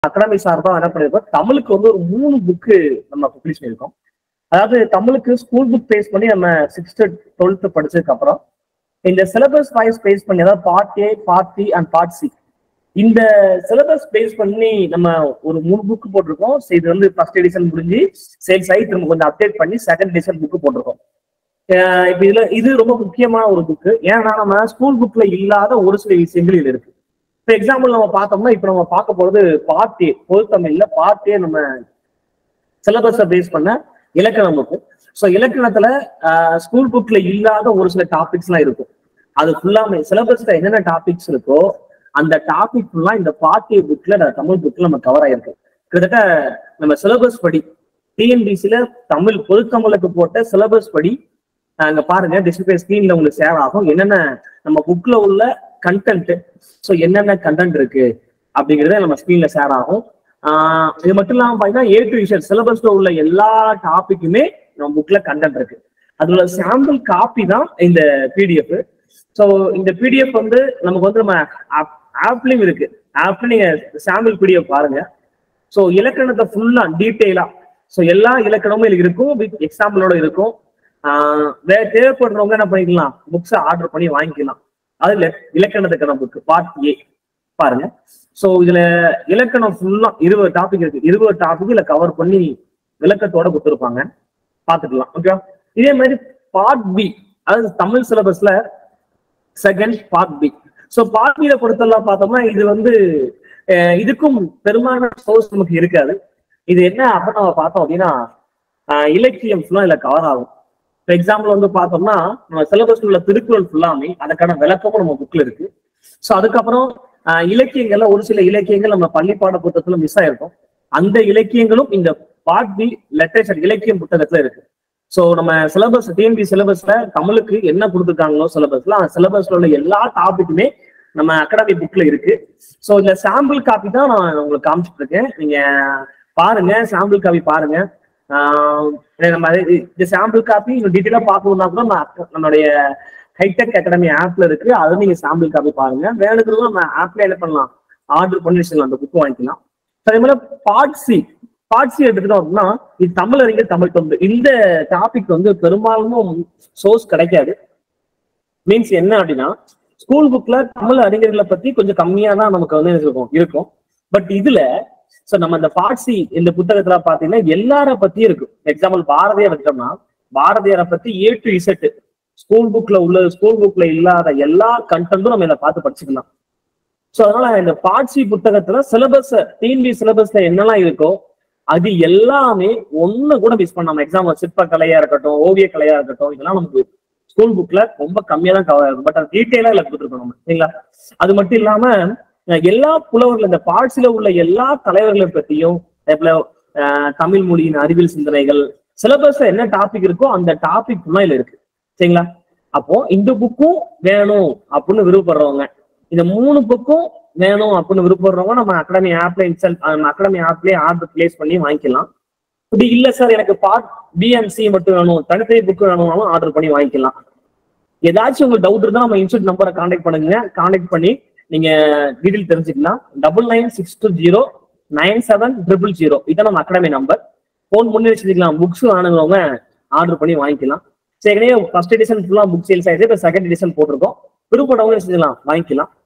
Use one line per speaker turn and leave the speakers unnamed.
academy சார்பா என்ன பண்ணிருக்கோம் தமிழுக்கு வந்து ஒரு மூணு புக்கு நம்ம பப்ளிஷ் பண்ணியிருக்கோம் அதாவது தமிழுக்கு ஸ்கூல் புக் பேஸ் பண்ணி நம்ம சிக்ஸ்த்து டுவெல்த்து படிச்சதுக்கு அப்புறம் இந்த சிலபஸ் வைஸ் பேஸ் பண்ணி அதாவது part A part C and part C இந்த சிலபஸ் பேஸ் பண்ணி நம்ம ஒரு மூணு புக் போட்டிருக்கோம் So, இது வந்து ஃபர்ஸ்ட் எடிஷன் முடிஞ்சு சேல்ஸ் ஆகி திரும்ப கொஞ்சம் அப்டேட் பண்ணி செகண்ட் எடிஷன் புக் போட்டிருக்கோம் அஹ் இப்ப இதுல இது ரொம்ப முக்கியமான ஒரு புக்கு ஏன்னா நம்ம ஸ்கூல் புக்ல இல்லாத ஒரு சில விஷயங்கள் இதுல இருக்கு இப்போ எக்ஸாம்பிள் நம்ம பார்த்தோம்னா இப்ப நம்ம பார்க்க போறது பார்ட் ஏ பொது தமிழ்ல பார்ட் ஏ நம்ம சிலபஸை பேஸ் பண்ண இலக்கணம் இருக்கும் ஸோ இலக்கணத்துல ஸ்கூல் புக்ல இல்லாத ஒரு சில டாபிக்ஸ் எல்லாம் இருக்கும் அது ஃபுல்லாமே சிலபஸ்ல என்னென்ன டாபிக்ஸ் இருக்கோ அந்த டாபிக் ஃபுல்லா இந்த பார்ட் ஏ புக்ல தமிழ் புக்ல நம்ம கவர் ஆயிருக்கு கிட்டத்தட்ட நம்ம சிலபஸ் படி டிஎன்பிசில தமிழ் பொது தமிழுக்கு போட்ட சிலபஸ் படி அஹ் இங்க பாருங்க டிஸ்பிளே ஸ்கிரீன்ல உங்களுக்கு ஷேர் ஆகும் என்னென்ன நம்ம புக்ல உள்ள கண்டென்ட் ஸோ என்னென்ன கண்டென்ட் இருக்கு அப்படிங்கறத நம்ம ஸ்கிரீன்ல ஷேர் ஆகும் ஆஹ் இது மட்டும் இல்லாம பாத்தீங்கன்னா ஏ டு விஷயம் சிலபஸ்ல உள்ள எல்லா டாபிக்குமே நம்ம புக்ல கண்டென்ட் இருக்கு அதோட சாம்பிள் காப்பி தான் இந்த பிடிஎஃப் ஸோ இந்த பிடிஎஃப் வந்து நமக்கு வந்து நம்ம ஆப்லயும் இருக்கு ஆப்ல நீங்க சாம்பிள் பிடிஎஃப் பாருங்க ஸோ இலக்கணத்தை ஃபுல்லா டீட்டெயிலா ஸோ எல்லா இலக்கணமும் இதுல இருக்கும் வித் எக்ஸாம்பிளோட இருக்கும் ஆஹ் வேற தேவைப்படுறவங்க என்ன பண்ணிக்கலாம் புக்ஸை ஆர்டர் பண்ணி வாங்கிக்கலாம் அதுல இலக்கணத்துக்கான புக் பார்ட் ஏ பாருங்க ஸோ இதுல இலக்கணம் ஃபுல்லா இருபது டாபிக் இருக்கு இருபது டாபிக் இதுல கவர் பண்ணி விளக்கத்தோட கொடுத்துருப்பாங்க பார்த்துக்கலாம் ஓகே இதே மாதிரி பார்ட் பி அதாவது தமிழ் சிலபஸ்ல second part B so part பியில பொறுத்தெல்லாம் பார்த்தோம்னா இது வந்து அஹ், இதுக்கும் பெரும்பாலான சோர்ஸ் நமக்கு இருக்காது இது என்ன அப்ப நம்ம பார்த்தோம் அப்படின்னா அஹ், இலக்கியம் ஃபுல்லா இதுல கவர் ஆகும் இப்போ எக்ஸாம்பிள் வந்து பார்த்தோம்னா நம்ம சிலபஸ்ல உள்ள திருக்குறள் ஃபுல்லாமே அதுக்கான விளக்கமும் நம்ம புக்ல இருக்கு ஸோ அதுக்கப்புறம் அஹ், இலக்கியங்கள்ல ஒரு சில இலக்கியங்கள் நம்ம பள்ளி பாட புத்தகத்துல மிஸ் ஆயிருக்கும் அந்த இலக்கியங்களும் இந்த பார்ட் பி லிட்டரேச்சர் இலக்கியம் புத்தகத்துல இருக்கு ஸோ நம்ம சிலபஸ் டிஎன்பி சிலபஸ்ல தமிழுக்கு என்ன கொடுத்துருக்காங்களோ சிலபஸ்ல அந்த சிலபஸ்ல உள்ள எல்லா டாபிக்குமே நம்ம அகாடமி புக்ல இருக்கு ஸோ இந்த சாம்பிள் காப்பி தான் நான் உங்களுக்கு காமிச்சிட்டு இருக்கேன் நீங்க பாருங்க சாம்பிள் காப்பி பாருங்க ஆஹ் நம்ம அது- இந்த சாம்பிள் காப்பி இன்னும் டீட்டெயிலா பார்க்கணும்னா கூட நம்ம அக்க- நம்மளுடைய ஹைடெக் அகாடமி ஆப்ல இருக்கு அதை நீங்க சாம்பிள் காப்பி பாருங்க வேணுங்கிறதும் நம்ம ஆப்ல என்ன பண்ணலாம் ஆர்டர் பண்ணி வச்சுக்கலாம் அந்த புக் வாங்கிக்கலாம் So, அதே மாதிரி பார்ட் சி பார்ட் சி எடுத்துக்கிட்டோம் அப்படின்னா இது தமிழ் அறிஞர் தமிழ் தொண்டு இந்த டாபிக் வந்து பெரும்பாலும் சோர்ஸ் கிடைக்காது மீன்ஸ் என்ன அப்படின்னா ஸ்கூல் புக்ல தமிழ் அறிஞர்களை பத்தி கொஞ்சம் கம்மியா தான் நமக்கு வந்து இருக்கும் இருக்கும் பட் இதுல சோ நம்ம இந்த பார்ட்சி இந்த புத்தகத்துல பாத்தீங்கன்னா எல்லார பத்தியும் இருக்கும் எக்ஸாம்பிள் பாரதியார் வச்சோம்னா பாரதியாரை பத்தி ஏ டு இசட் ஸ்கூல் புக்ல உள்ள ஸ்கூல் புக்ல இல்லாத எல்லா கண்டென்ட்டும் நம்ம இதை பார்த்து படிச்சுக்கலாம் சோ அதனால இந்த பார்ட்சி புத்தகத்துல சிலபஸ் டிஎன்பி சிலபஸ்ல என்னெல்லாம் இருக்கோ அது எல்லாமே ஒண்ணு கூட மிஸ் பண்ணாம எக்ஸாம்பிள் சிற்ப கலையா இருக்கட்டும் ஓவிய கலையா இருக்கட்டும் இதெல்லாம் நமக்கு ஸ்கூல் புக்ல ரொம்ப கம்மியா தான் கவர் ஆகும் பட் அது டீட்டெயிலா இல்ல கொடுத்துருக்கோம் நம்ம சரிங்களா அது மட்டும் இல்லாம அஹ் எல்லா புலவர்கள் இந்த பார்ட்ஸ்ல உள்ள எல்லா தலைவர்களை பத்தியும் அதே போல அஹ் தமிழ் மொழியின் அறிவியல் சிந்தனைகள் சிலபஸ்ல என்ன டாபிக் இருக்கோ அந்த டாபிக் ஃபுல்லா இதுல இருக்கு சரிங்களா அப்போ இந்த புக்கும் வேணும் அப்படின்னு விருப்பப்படுறவங்க இந்த மூணு புக்கும் வேணும் அப்படின்னு விருப்பப்படுறவங்க நம்ம அகாடமி ஆப்ல இன்ஸ்டால் நம்ம அகாடமி ஆப்லயே ஆர்டர் பிளேஸ் பண்ணி வாங்கிக்கலாம் இப்படி இல்ல சார் எனக்கு பார்ட் பிஎன்சி மட்டும் வேணும் தனித்தனி புக் வேணும்னாலும் ஆர்டர் பண்ணி வாங்கிக்கலாம் ஏதாச்சும் உங்களுக்கு டவுட் இருந்தா நம்ம இன்ஸ்டியூட் நம்பரை கான்டாக்ட் பண்ணுங்க கான்டாக்ட் பண்ணி நீங்க டீடைல் தெரிஞ்சுக்கலாம் double nine six two zero nine seven triple zero இதான் நம்ம அகாடமி நம்பர் ஃபோன் பண்ணி வச்சுக்கலாம் புக்ஸ் வேணுங்கிறவங்க ஆர்டர் பண்ணி வாங்கிக்கலாம் சரி ஃபர்ஸ்ட் எடிஷன் ஃபுல்லா புக் சேல்ஸ் ஆயிடுச்சு இப்போ செகண்ட் எடிஷன் போட்டிருக்கோம் விருப்பப்பட்டவங்க வச்சுக்கலாம் வாங்கிக்கலாம்